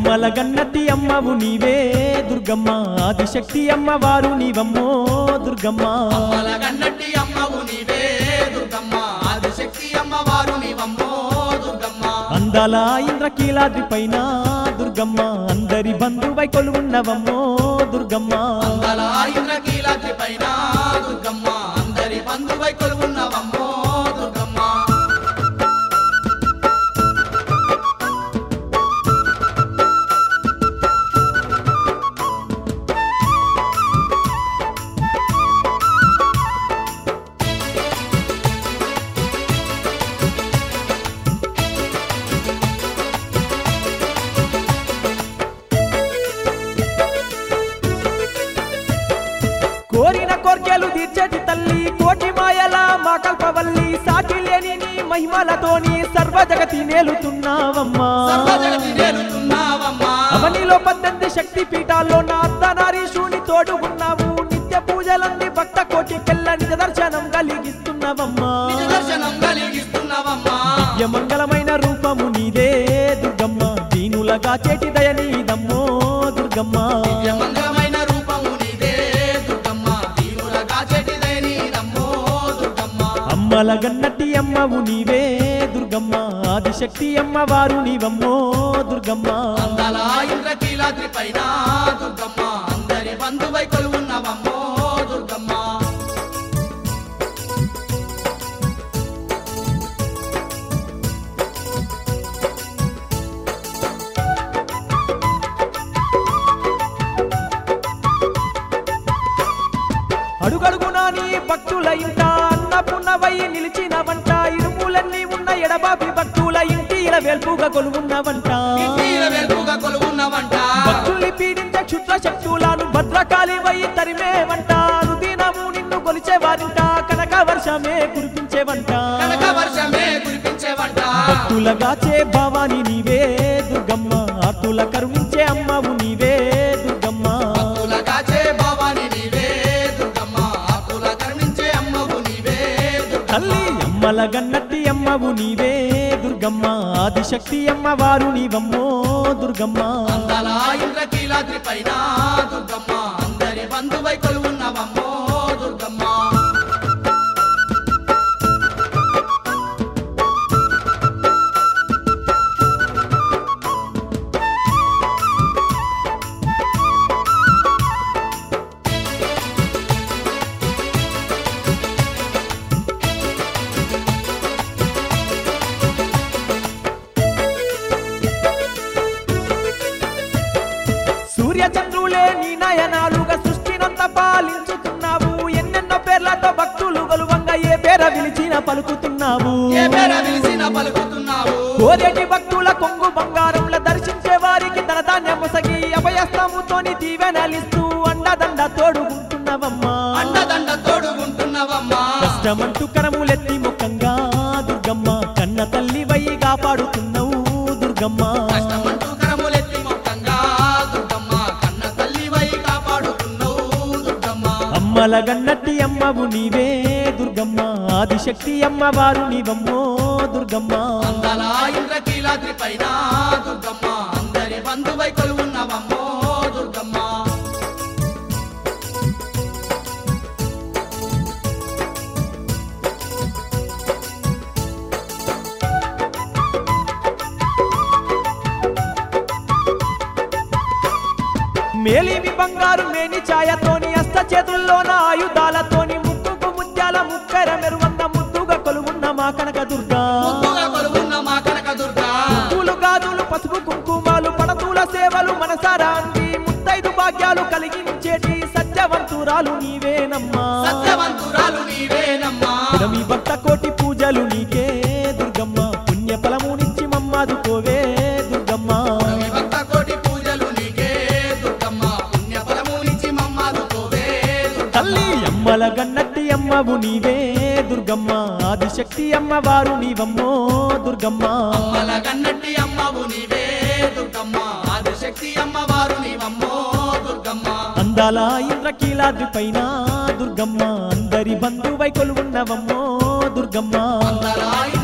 అమ్మల గన్నతి అమ్మవు నీవే దుర్గమ్మ ఆదిశక్తి అమ్మవారు నీవమ్మో దుర్గమ్మ అమ్మలగన్నట్టి అమ్మవు నీవే దుర్గమ్మ ఆదిశక్తి అమ్మవారు నీవమ్మో దుర్గమ్మ అందాల ఇంద్రకీలాద్రి పైన దుర్గమ్మ అందరి బంధువై కొలువున్నవమ్మో దుర్గమ్మ అందల ఇంద్రకీలాద్రి పైన దుర్గమ్మ అందరి బంధువై కొలువున్నవమ్మో దుర్గమ్మ కోరిన కోర్కెలు తీర్చేటి తల్లి కోటి మాయల మా కల్పవల్లి సాటి లేని నీ మహిమలతోని సర్వ జగతి నేలుతున్నావమ్మా సర్వజగతి నేలుతున్నావమ్మా అవనిలో పద్దెనిమిది శక్తి పీఠాల్లో నా అర్ధనారీశుని తోడు ఉన్నావు నిత్య పూజలంది భక్త కోటికెళ్ళ నిజ దర్శనం కలిగిస్తున్నవమ్మా నిజ దర్శనం కలిగిస్తున్నావమ్మా మంగళమైన రూపము నీదే దుర్గమ్మ దీనులగా చేటి దయ నీదమ్మో దుర్గమ్మ మంగళమైన రూపము నీదే దుర్గమ్మ దీనులగా చెటిదే నీదమ్మో దుర్గమ్మ అమ్మల గన్నటి అమ్మవు నీవే దుర్గమ్మ ఆదిశక్తి అమ్మవారు నీవమ్మో దుర్గమ్మ అందల ఇంద్రకీలాద్రి పైన దుర్గమ్మ అందరి బంధువై కొలువున్నవమ్మో దుర్గమ్మ అడుగడుగునా నీ భక్తుల ఇంట అన్నపున్నవై నిలిచిన వంట ఇరుములన్నీ ఉన్న ఎడబాబి భక్తుల ఇంటి ఇల వెల్పుగా కొలువున్నవంట ఇంటీల వెలుగుగా కొలువున్నవంట భక్తుల్ని పీడించే క్షుద్ర శక్తులను భద్రకాళి వై తరిమే వంట అనుదినము నిన్ను కొలిచే వారింట కనక వర్షమే కురిపించేవంట కనక వర్షమే కురిపించేవంట భక్తులగాచే భవాని నీవే దుర్గమ్మ ఆర్తుల కరుణించే అమ్మవు నీవే దుర్గమ్మ భక్తుల కాచే భవాని నీవే దుర్గమ్మ ఆకుల కరుణించే అమ్మవు నీవే దుర్గమ్మ తల్లి అమ్మల గన్నట్టి అమ్మవు నీవే దుర్గమ్మ ఆదిశక్తి అమ్మవారు నీవమ్మో దుర్గమ్మ అందల ఇంద్రకీలాద్రి పైన దుర్గమ్మ అందరి బంధువై కొలువున్నవమ్మో దుర్గమ్మ సూర్య చంద్రులే నీ నయనాలుగా సృష్టినంత పాలించుతున్నావు ఎన్నెన్నో పేర్లతో భక్తులు గొలువంగా ఏ పేర పిలిచిన పలుకుతున్నావు ఏ పేర పిలిచిన పలుకుతున్నావు కోదేటి భక్తుల కొంగు బంగారంల దర్శించే వారికి తన ధాన్యం మొసగి అభయస్తముతోని దీవెనలిస్తూ అండదండ తోడుకుంటున్నవమ్మా అండదండ తోడుగుంటున్నవమ్మా కష్టమంటూ కరములెత్తి ముఖంగా దుర్గమ్మ కన్న తల్లి వై కాపాడుతున్నావు దుర్గమ్మ కష్టమంటూ కరములెత్తి మొత్తంగా దుర్గమ్మ కన్న తల్లివై కాపాడుతున్నావు దుర్గమ్మ అమ్మల గన్నట్టి అమ్మవు నీవే దుర్గమ్మ ఆదిశక్తి అమ్మవారు నీవమ్మో దుర్గమ్మ అందల ఇంద్రకీలాద్రి పైన దుర్గమ్మ అందరి బంధువై కొలువున్నవమ్మో దుర్గమ్మ మేలిమి బంగారు మేని ఛాయతోని అస్త చేతుల్లోన ఆయుధాలతోని ముక్కుకు ముత్యాల ముక్కర మెరువంద ముద్దుగా కొలువున్న మా కనక దుర్గా ముద్దుగా కొలువున్న మా కనక దుర్గా పూలు గాజులు పసుపు కుంకుమాలు పడతుల సేవలు మనసారా అంది ముత్తైదు భాగ్యాలు కలిగించేటి సత్యవంతురాలు నీవేనమ్మా సత్యవంతురాలు నీవేనమ్మా మీ భక్త కోటి పూజలు నీకే దుర్గమ్మ పుణ్య ఫలమునిచ్చి మమ్మాదుకోవే దుర్గమ్మ రవి భక్త కోటి పూజలు నీకే దుర్గమ్మ పుణ్య ఫలమునిచ్చి మమ్మాదుకోవే దుర్గమ్మ తల్లి అమ్మల గన్నట్టి అమ్మవు నీవే దుర్గమ్మ ఆదిశక్తి అమ్మవారు నీవమ్మో దుర్గమ్మ అమ్మల కన్నట్టి అమ్మవు నీవే దుర్గమ్మ ఆదిశక్తి అమ్మవారు నీవమ్మో దుర్గమ్మ అందాల ఇంద్రకీలాద్రి పైన దుర్గమ్మ అందరి బంధువై కొలువున్నవమ్మో దుర్గమ్మ అందరాయి